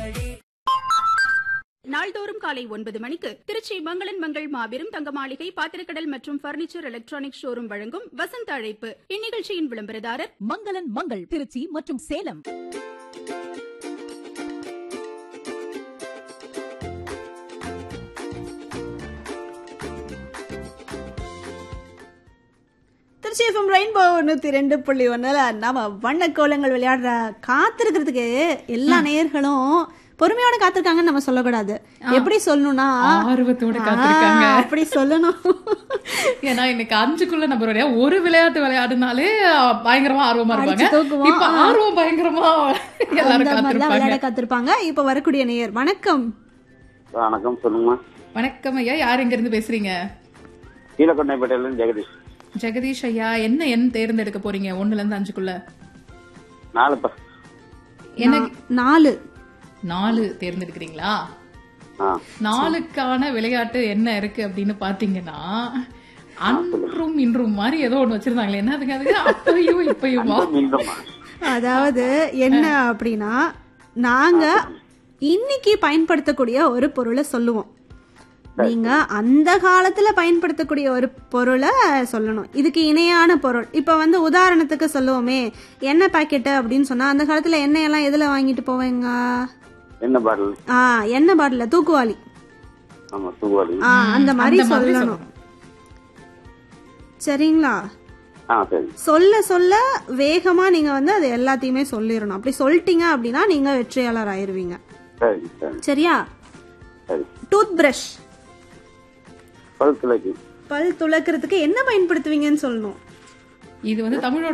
நாள்தோறும் காலை ஒன்பது மணிக்கு திருச்சி மங்களன் மங்கள் மாபெரும் தங்க மாளிகை பாத்திரக்கடல் மற்றும் பர்னிச்சர் எலக்ட்ரானிக் ஷோரூம் வழங்கும் வசந்த அழைப்பு இந்நிகழ்ச்சியின் விளம்பரதாரர் மங்களன் மங்கள் திருச்சி மற்றும் சேலம் திருச்சி எஃப்எம் ரெயின்போ நூற்றி ரெண்டு புள்ளி ஒன்றில் நம்ம வண்ண கோலங்கள் விளையாடுற காத்திருக்கிறதுக்கு எல்லா நேயர்களும் பொறுமையோட காத்திருக்காங்கன்னு நம்ம சொல்லக்கூடாது எப்படி சொல்லணும்னா ஆர்வத்தோட காத்திருக்காங்க. ஆ, அப்படி சொல்லணும் ஏன்னா இன்னைக்கு அஞ்சுக்குள்ள நம்பர் வரையா ஒரு விளையாட்டு விளையாடுனாலே அஹ், பயங்கரமா ஆர்வமா இருப்பாங்க அடிச்சு தூக்குவோம். இப்ப ஆர்வம் பயங்கரமா எல்லாரும் அந்த மாதிரிலாம் காத்திருப்பாங்க விளையாட காத்திருப்பாங்க இப்போ வரக்கூடிய நேயர் வணக்கம் வணக்கம் சொல்லுங்கம்மா வணக்கம் ஐயா யார் எங்க இருந்து பேசுறீங்க கீழக்கொண்டைப்பேட்டையில ஜெகதீஷ் ஜெகதீஷ் ஐயா என்ன எண் தேர்ந்தெடுக்க போறீங்க ஒண்ணுல இருந்து அஞ்சுக்குள்ள நாலு பஸ் என்ன நாலு நாலு தேர்ந்தெடுக்கிறீங்களா ஆ நாளுக்கான விளையாட்டு என்ன இருக்கு அப்படின்னு பாத்தீங்கன்னா அன்றும் இன்றும் மாதிரி ஏதோ ஒண்ணு வச்சிருந்தாங்களே என்ன அதுக்கு அதுக்கு அப்பையும் இப்பயுமா மீண்டும்மா அதாவது என்ன அப்படின்னா நாங்க இன்னைக்கு பயன்படுத்தக்கூடிய ஒரு பொருளை சொல்லுவோம் நீங்க அந்த காலத்துல பயன்படுத்தக்கூடிய ஒரு பொருளை சொல்லணும் இதுக்கு இணையான பொருள் இப்ப வந்து உதாரணத்துக்கு சொல்லுவோமே எண்ணெய் பாக்கெட்டு அப்படின்னு சொன்னா அந்த காலத்துல எண்ணெய் எல்லாம் எதுல வாங்கிட்டு போவீங்க என்ன பாடல் ஆ எண்ணெய் பாட்டில தூக்குவாளி ஆமா தூவாளி ஆ அந்த மாதிரி அந்த மாதிரி சொல்லணும் சரிங்களா ஆ சரி சொல்ல சொல்ல வேகமா நீங்க வந்து அது எல்லாத்தையுமே சொல்லிடணும் அப்படி சொல்லிட்டீங்க அப்படின்னா நீங்க வெற்றியாளர் ஆயிருவீங்க சரி சரி சரியா சரி டூத் பிரஷ் பல் துளைக்கு பல் துளக்கிறதுக்கு என்ன பயன்படுத்துவீங்கன்னு சொல்லணும் இது வந்து தமிழோட